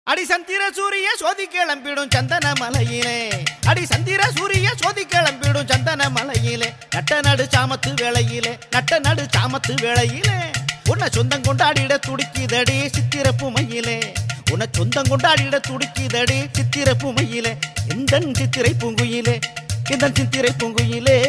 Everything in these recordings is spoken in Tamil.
அடி சந்திர சூரிய சோதி கிளம்பிடும் சந்தன மலையிலே அடி சந்திர சூரிய சோதி கிளம்பிடும் சந்தன மலையிலே நட்ட நடு சாமத்து வேளையிலே நட்ட நடு சாமத்து வேளையிலே உன்னை சொந்தம் கொண்டாடிட துடிக்குதடி சித்திர புமையிலே உன்னை சொந்தம் கொண்டாடிட துடிக்குதடி சித்திர புமையிலே இந்த சித்திரை பூங்குயிலே இந்த சித்திரை பூங்குயிலே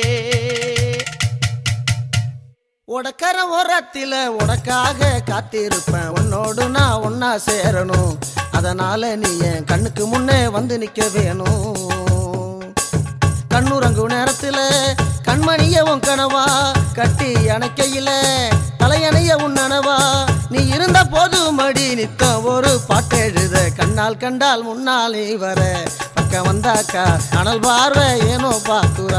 உடக்கர ஓரத்தில உனக்காக காத்திருப்பேன் உன்னோடு நான் ஒன்னா சேரணும் அதனால நீ என் கண்ணுக்கு முன்னே வந்து நிக்க வேணும் கண்ணுறங்கு நேரத்துல கண்மணிய உன் கனவா கட்டி அணைக்கையில தலையணைய உன் நனவா நீ இருந்த போது மடி நித்தம் ஒரு பாட்டு எழுத கண்ணால் கண்டால் முன்னால் நீ வர பக்கம் வந்தாக்கா அனல் பார்வை ஏனோ பாக்குற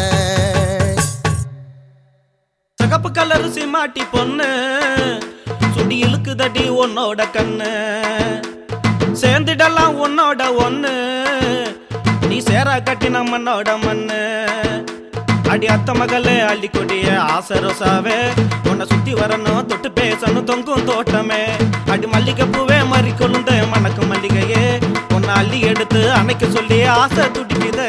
சிகப்பு கலர் சிமாட்டி பொண்ணு சுடி இழுக்குதடி உன்னோட கண்ணு சேர்ந்துடலாம் உன்னோட ஒண்ணு நீ சேரா கட்டின மண்ணோட மண்ணு அடி அத்த மகளே அள்ளி கொடிய ஆசை ரோசாவே உன்னை சுத்தி வரணும் தொட்டு பேசணும் தொங்கும் தோட்டமே அடி மல்லிகை பூவே மறி கொழுந்த மணக்கு மல்லிகையே உன்னை அள்ளி எடுத்து அணைக்க சொல்லி ஆசை துடிக்குதே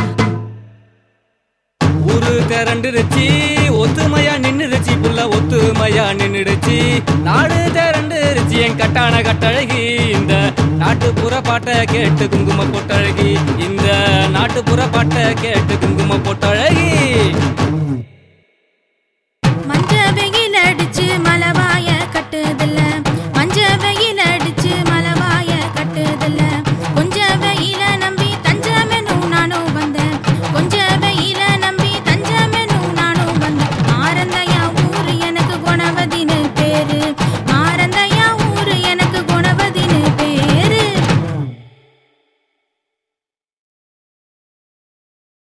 ஊரு திரண்டுருச்சு ஒத்துமையா நின்னுருச்சு புள்ள ஒத்துமையா நின்னுடுச்சு நாடு திரண்டுருச்சு என் கட்டான கட்டழகி இந்த நாட்டுப்புற பாட்டை கேட்டு குங்கும பொட்டழகி இந்த நாட்டுப்புற பாட்டை கேட்டு குங்கும பொட்டழகி